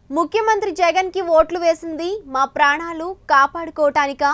ముఖ్యమంత్రి జగన్ కి ఓట్లు వేసింది మా ప్రాణాలు కాపాడుకోవటానికా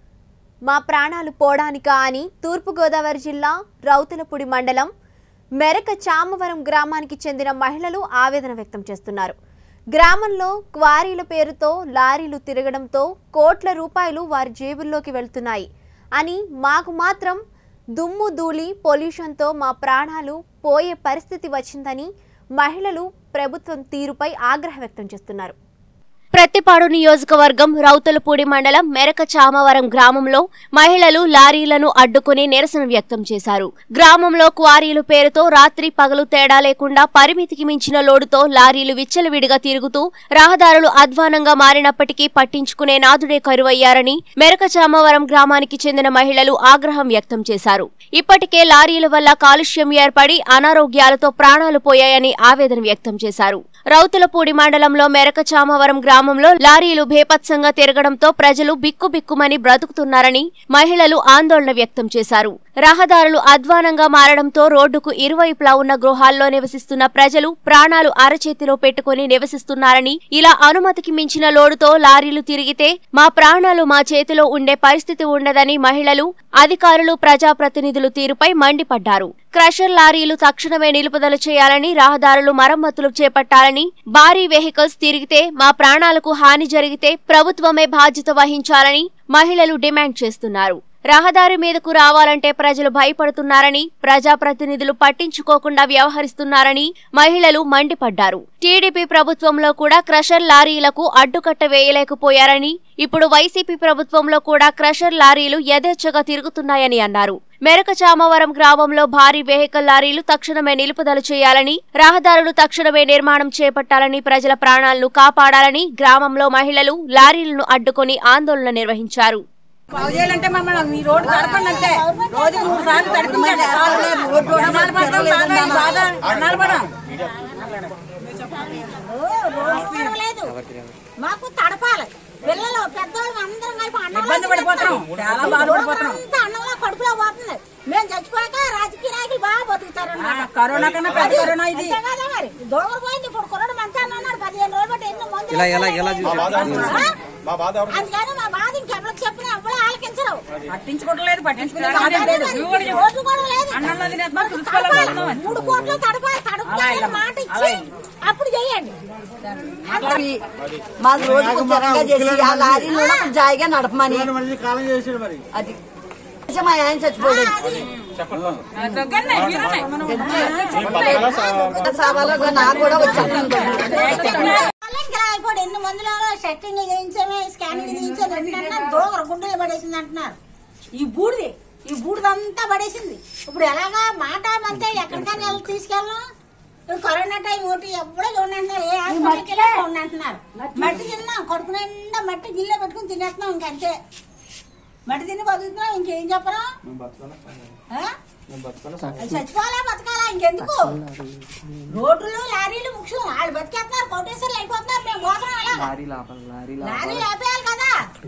మా ప్రాణాలు పోవడానికా అని తూర్పుగోదావరి జిల్లా రౌతులపూడి మండలం మెరక చామవరం గ్రామానికి చెందిన మహిళలు ఆవేదన వ్యక్తం చేస్తున్నారు గ్రామంలో క్వారీల పేరుతో లారీలు తిరగడంతో కోట్ల రూపాయలు వారి జేబుల్లోకి వెళ్తున్నాయి అని మాకు మాత్రం దుమ్ము ధూళి పొల్యూషన్తో మా ప్రాణాలు పోయే పరిస్థితి వచ్చిందని మహిళలు ప్రభుత్వం తీరుపై ఆగ్రహం వ్యక్తం చేస్తున్నారు ప్రత్తిపాడు నియోజకవర్గం రౌతులపూడి మండలం మెరక చామవరం గ్రామంలో మహిళలు లారీలను అడ్డుకుని నిరసన వ్యక్తం చేశారు గ్రామంలో క్వారీలు పేరుతో రాత్రి పగలు తేడా లేకుండా పరిమితికి మించిన లోడుతో లారీలు విచ్చలవిడిగా తిరుగుతూ రహదారులు అధ్వానంగా మారినప్పటికీ పట్టించుకునే నాదుడే కరువయ్యారని మెరక చామవరం గ్రామానికి చెందిన మహిళలు ఆగ్రహం వ్యక్తం చేశారు ఇప్పటికే లారీల వల్ల కాలుష్యం ఏర్పడి అనారోగ్యాలతో ప్రాణాలు పోయాయని ఆవేదన వ్యక్తం చేశారు రౌతులపూడి మండలంలో మెరక చామవరం గ్రామంలో లారీలు భేపత్సంగా తిరగడంతో ప్రజలు బిక్కుబిక్కుమని బ్రతుకుతున్నారని మహిళలు ఆందోళన వ్యక్తం చేశారు రహదారులు అధ్వానంగా మారడంతో రోడ్డుకు ఇరువైపులా ఉన్న గృహాల్లో నివసిస్తున్న ప్రజలు ప్రాణాలు అరచేతిలో పెట్టుకుని నివసిస్తున్నారని ఇలా అనుమతికి మించిన లోడుతో లారీలు తిరిగితే మా ప్రాణాలు మా చేతిలో ఉండే పరిస్థితి ఉండదని మహిళలు అధికారులు ప్రజాప్రతినిధులు తీరుపై మండిపడ్డారు క్రషర్ లారీలు తక్షణమే నిలుపుదల చేయాలని రహదారులు మరమ్మతులు చేపట్టాలని భారీ వెహికల్స్ తిరిగితే మా ప్రాణాలకు హాని జరిగితే ప్రభుత్వమే బాధ్యత వహించాలని మహిళలు డిమాండ్ చేస్తున్నారు రహదారి మీదకు రావాలంటే ప్రజలు భయపడుతున్నారని ప్రజాప్రతినిధులు పట్టించుకోకుండా వ్యవహరిస్తున్నారని మహిళలు మండిపడ్డారు టీడీపీ ప్రభుత్వంలో కూడా క్రషర్ లారీలకు అడ్డుకట్ట వేయలేకపోయారని ఇప్పుడు వైసీపీ ప్రభుత్వంలో కూడా క్రషర్ లారీలు యథేచ్ఛగా తిరుగుతున్నాయని అన్నారు మెరక చామవరం గ్రామంలో భారీ వెహికల్ లారీలు తక్షణమే నిలుపుదల చేయాలని రహదారులు తక్షణమే నిర్మాణం చేపట్టాలని ప్రజల ప్రాణాలను కాపాడాలని గ్రామంలో మహిళలు లారీలను అడ్డుకొని ఆందోళన నిర్వహించారు బాగు చేయాలంటే మమ్మల్ని ఈ రోడ్డు తడపండి అంతే రోజు మూడు సార్లు తడిపించండి అన్నాలు పడతాం బాగా ఈ బాధ అన్నాలు పడాం లేదు మాకు తడపాలి పిల్లలు పెద్దోళ్ళు అందరం కలిపి అన్నంలో ఇబ్బంది పడిపోతున్నాం చాలా బాధపడిపోతున్నాం అంతా అన్నంలో కడుపులో పోతుంది మేము చచ్చిపోయాక రాజకీయ నాయకులు బాగా బతుకుతారు ఆ, కరోనా కన్నా పెద్ద కరోనా ఇది అంతే కదా మరి దోమలు పోయింది ఇప్పుడు కుర్రడు మంచిగా అన్నాడు పదిహేను రోజులు బట్టి ఎన్నో మందులు ఇలా ఎలా ఎలా ఆ? మా బాధ ఎవరు అందుకని మా బాధ ఇంకెవరికి చెప్పినా ఎవరు ఆలకించరు పట్టించుకోవట్లేదు పట్టించుకునే కాదే లేదు నువ్వు కూడా చెప్పు. రోజు కూడా లేదు అన్నంలో తినేస్తున్నాం తుడుచుకోలేకపోతున్నాం అని. మూడు కోట్లు తడపాలి తడుపుతారని మాట ఇచ్చి అప్పుడు చెయ్యండి మాకు రోజు ఉద్యోగంగా చేసి ఆ లారీలు కూడా కొంచెం జాయిగా నడపమని మళ్ళీ కాలం చేసాడు మరి అది కొంచెం మా ఆయన చచ్చిపోయాడు ఆ, దగ్గరనే, మీరునే. సభలో నాకు కూడా వచ్చాను ఇప్పుడు ఎన్ని మందులో సెట్టింగ్ చేయించామే స్కానింగ్ చేయించాము ఎన్నన్నా దోగర గుండెలు పడేసింది అంటున్నారు ఈ బూడిది ఈ బూడిదంతా పడేసింది ఇప్పుడు ఎలాగా మాట అంతే ఎక్కడికైనా వెళ్ళి తీసుకెళ్ళాం ఇప్పుడు కరోనా టైం ఒకటి ఎప్పుడో చూడంటున్నారు ఏ హాస్పిటల్కి వెళ్ళి చూడండి అంటున్నారు మట్టి తిన్నాం కడుపు నిండా మట్టి గిల్లె పెట్టుకుని తినేస్తున్నాం ఇంకంతే మట్టి తిని బతుకుతున్నాం ఇంకేం చెప్పరా ఆ? అది చచ్చిపోవాలా బతకాలా ఇంకెందుకు రోడ్లు లారీలు ముఖ్యం వాళ్ళు బతికేస్తున్నారు కోటేశ్వర్లు అయిపోతున్నారు మేము పోతున్నాం ఎలా లారీ ఆపేయాలి కదా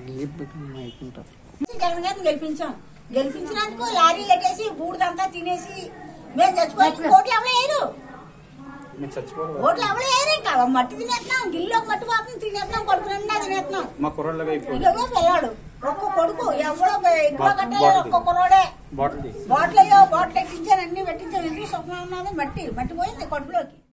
జగన్ గారిని గెలిపించాం గెలిపించినందుకు లారీలు ఎట్టేసి బూడిదంతా తినేసి మేము చచ్చిపోయి కోట్లు ఎవరు వేయరు మీరు చచ్చిపోరు కోట్లు ఎవరు వేయరు ఇంకా మట్టి తినేస్తున్నాం గిల్లో మట్టి పాపం తినేస్తున్నాం కొడుకు నిండా తినేస్తున్నాం మా కుర్రోళ్ళగా అయిపోయింది ఇదిగో పిల్లాడు ఒక్క కొడుకు ఎవడో ఎక్కువ కట్టలేదు ఒక్క కుర్రోడే బాటిల్ తీసి బాటిల్ అయ్యో బాటిల్ ఎక్కించాను అన్ని పెట్టించాను ఎందుకు స్వప్నం ఉన్నది మట్టి మట్టి పోయింది కడుపులోకి